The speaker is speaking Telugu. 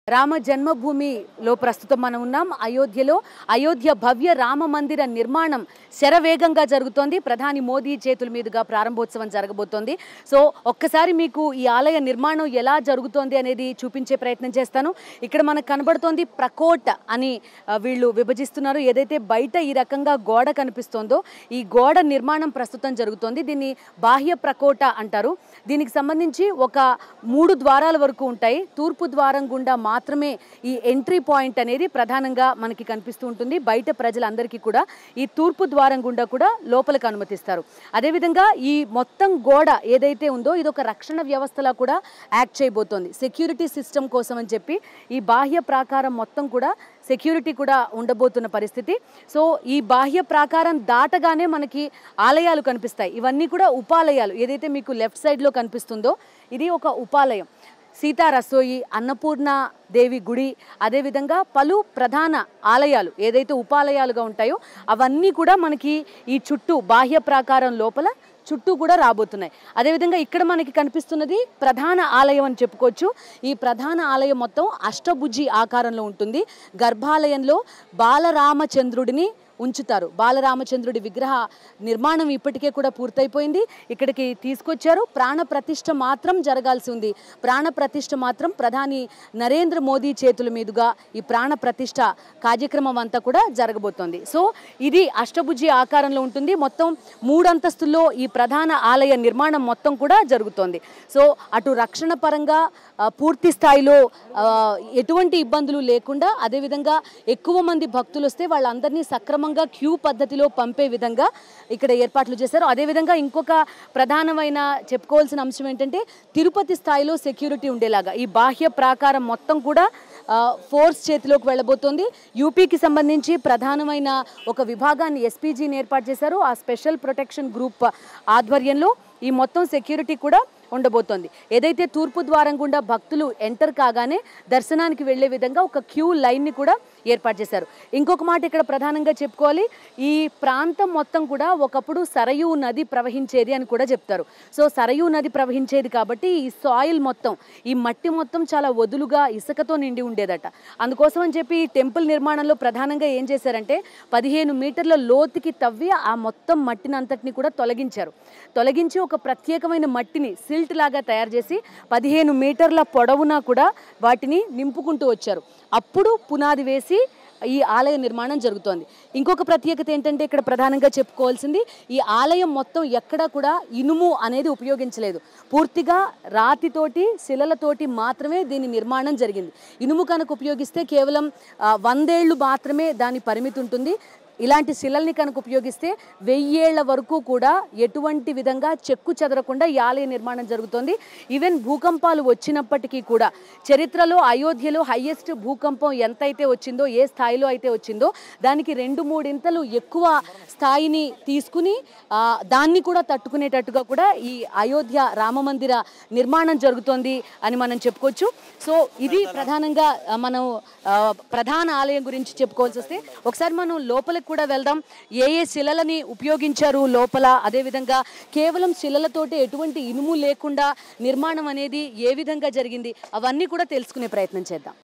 రామ జన్మభూమిలో ప్రస్తుతం మనం ఉన్నాం అయోధ్యలో అయోధ్య భవ్య రామ మందిర నిర్మాణం శరవేగంగా జరుగుతోంది ప్రధాని మోదీ చేతుల మీదుగా ప్రారంభోత్సవం జరగబోతోంది సో ఒక్కసారి మీకు ఈ ఆలయ నిర్మాణం ఎలా జరుగుతోంది అనేది చూపించే ప్రయత్నం చేస్తాను ఇక్కడ మనకు కనబడుతోంది ప్రకోట్ అని ఆ, వీళ్ళు విభజిస్తున్నారు ఏదైతే బయట ఈ రకంగా గోడ కనిపిస్తోందో ఈ గోడ నిర్మాణం ప్రస్తుతం జరుగుతోంది దీన్ని బాహ్య ప్రకోట అంటారు దీనికి సంబంధించి ఒక మూడు ద్వారాల వరకు ఉంటాయి తూర్పు ద్వారం గుండా మాత్రమే ఈ ఎంట్రీ పాయింట్ అనేది ప్రధానంగా మనకి కనిపిస్తూ ఉంటుంది బయట ప్రజలందరికీ కూడా ఈ తూర్పు ద్వారం గుండా కూడా లోపలికి అనుమతిస్తారు అదేవిధంగా ఈ మొత్తం గోడ ఏదైతే ఉందో ఇది ఒక రక్షణ వ్యవస్థలా కూడా యాక్ట్ చేయబోతోంది సెక్యూరిటీ సిస్టమ్ కోసం అని చెప్పి ఈ బాహ్య ప్రాకారం మొత్తం కూడా సెక్యూరిటీ కూడా ఉండబోతున్న పరిస్థితి సో ఈ బాహ్య ప్రాకారం దాటగానే మనకి ఆలయాలు కనిపిస్తాయి ఇవన్నీ కూడా ఉపాలయాలు ఏదైతే మీకు లెఫ్ట్ సైడ్లో కనిపిస్తుందో ఇది ఒక ఉపాలయం సీతా రసోయి అన్నపూర్ణ దేవి గుడి అదేవిధంగా పలు ప్రధాన ఆలయాలు ఏదైతే ఉపాలయాలుగా ఉంటాయో అవన్నీ కూడా మనకి ఈ చుట్టూ బాహ్య ప్రాకారం లోపల చుట్టూ కూడా రాబోతున్నాయి అదేవిధంగా ఇక్కడ మనకి కనిపిస్తున్నది ప్రధాన ఆలయం అని చెప్పుకోవచ్చు ఈ ప్రధాన ఆలయం మొత్తం అష్టభుజి ఆకారంలో ఉంటుంది గర్భాలయంలో బాలరామచంద్రుడిని ఉంచుతారు బాలరామచంద్రుడి విగ్రహ నిర్మాణం ఇప్పటికే కూడా పూర్తయిపోయింది ఇక్కడికి తీసుకొచ్చారు ప్రాణ ప్రతిష్ఠ మాత్రం జరగాల్సి ఉంది ప్రాణ ప్రతిష్ఠ మాత్రం ప్రధాని నరేంద్ర మోదీ చేతుల మీదుగా ఈ ప్రాణ ప్రతిష్ఠ కార్యక్రమం అంతా కూడా జరగబోతోంది సో ఇది అష్టభుజి ఆకారంలో ఉంటుంది మొత్తం మూడంతస్తుల్లో ఈ ప్రధాన ఆలయ నిర్మాణం మొత్తం కూడా జరుగుతోంది సో అటు రక్షణ పరంగా ఆ, పూర్తి స్థాయిలో ఆ, ఎటువంటి ఇబ్బందులు లేకుండా అదేవిధంగా ఎక్కువ మంది భక్తులు వస్తే వాళ్ళందరినీ సక్రమంగా క్యూ పద్ధతిలో పంపే విధంగా ఇక్కడ ఏర్పాట్లు చేశారు అదేవిధంగా ఇంకొక ప్రధానమైన చెప్పుకోవాల్సిన అంశం ఏంటంటే తిరుపతి స్థాయిలో సెక్యూరిటీ ఉండేలాగా ఈ బాహ్య ప్రాకారం మొత్తం కూడా ఆ, ఫోర్స్ చేతిలోకి వెళ్ళబోతోంది యూపీకి సంబంధించి ప్రధానమైన ఒక విభాగాన్ని ఎస్పీజీని ఏర్పాటు చేశారు ఆ స్పెషల్ ప్రొటెక్షన్ గ్రూప్ ఆధ్వర్యంలో ఈ మొత్తం సెక్యూరిటీ కూడా ఉండబోతోంది ఏదైతే తూర్పు ద్వారం గుండా భక్తులు ఎంటర్ కాగానే దర్శనానికి వెళ్ళే విధంగా ఒక క్యూ లైన్ని కూడా ఏర్పాటు చేశారు ఇంకొక మాట ఇక్కడ ప్రధానంగా చెప్పుకోవాలి ఈ ప్రాంతం మొత్తం కూడా ఒకప్పుడు సరయూ నది ప్రవహించేది అని కూడా చెప్తారు సో సరయూ నది ప్రవహించేది కాబట్టి ఈ సాయిల్ మొత్తం ఈ మట్టి మొత్తం చాలా వదులుగా ఇసుకతో నిండి ఉండేదట అందుకోసం అని చెప్పి ఈ టెంపుల్ నిర్మాణంలో ప్రధానంగా ఏం చేశారంటే పదిహేను మీటర్ల లోతుకి తవ్వి ఆ మొత్తం మట్టిని అంతటిని కూడా తొలగించారు తొలగించి ఒక ప్రత్యేకమైన మట్టిని సిల్ట్ లాగా తయారు చేసి పదిహేను మీటర్ల పొడవునా కూడా వాటిని నింపుకుంటూ వచ్చారు అప్పుడు పునాది వేసి ఈ ఆలయ నిర్మాణం జరుగుతోంది ఇంకొక ప్రత్యేకత ఏంటంటే ఇక్కడ ప్రధానంగా చెప్పుకోవాల్సింది ఈ ఆలయం మొత్తం ఎక్కడా కూడా ఇనుము అనేది ఉపయోగించలేదు పూర్తిగా రాతితోటి శిలలతోటి మాత్రమే దీని నిర్మాణం జరిగింది ఇనుము కనుక ఉపయోగిస్తే కేవలం ఆ, వందేళ్లు మాత్రమే దాని పరిమితి ఉంటుంది ఇలాంటి శిలల్ని కనుక ఉపయోగిస్తే వెయ్యేళ్ల వరకు కూడా ఎటువంటి విధంగా చెక్కు చెదరకుండా ఈ ఆలయ నిర్మాణం జరుగుతోంది ఈవెన్ భూకంపాలు వచ్చినప్పటికీ కూడా చరిత్రలో అయోధ్యలో హయ్యెస్ట్ భూకంపం ఎంతైతే వచ్చిందో ఏ స్థాయిలో అయితే వచ్చిందో దానికి రెండు మూడింతలు ఎక్కువ స్థాయిని తీసుకుని ఆ, దాన్ని కూడా తట్టుకునేటట్టుగా కూడా ఈ అయోధ్య రామ మందిర నిర్మాణం జరుగుతోంది అని మనం చెప్పుకోవచ్చు సో ఇది ప్రధానంగా ఆ, మనం ఆ, ప్రధాన ఆలయం గురించి చెప్పుకోవాల్సి వస్తే ఒకసారి మనం లోపలికి కూడా వెళ్దాం ఏ ఏ శిలలని ఉపయోగించారు లోపల అదేవిధంగా కేవలం శిలలతోటి ఎటువంటి ఇనుము లేకుండా నిర్మాణం అనేది ఏ విధంగా జరిగింది అవన్నీ కూడా తెలుసుకునే ప్రయత్నం చేద్దాం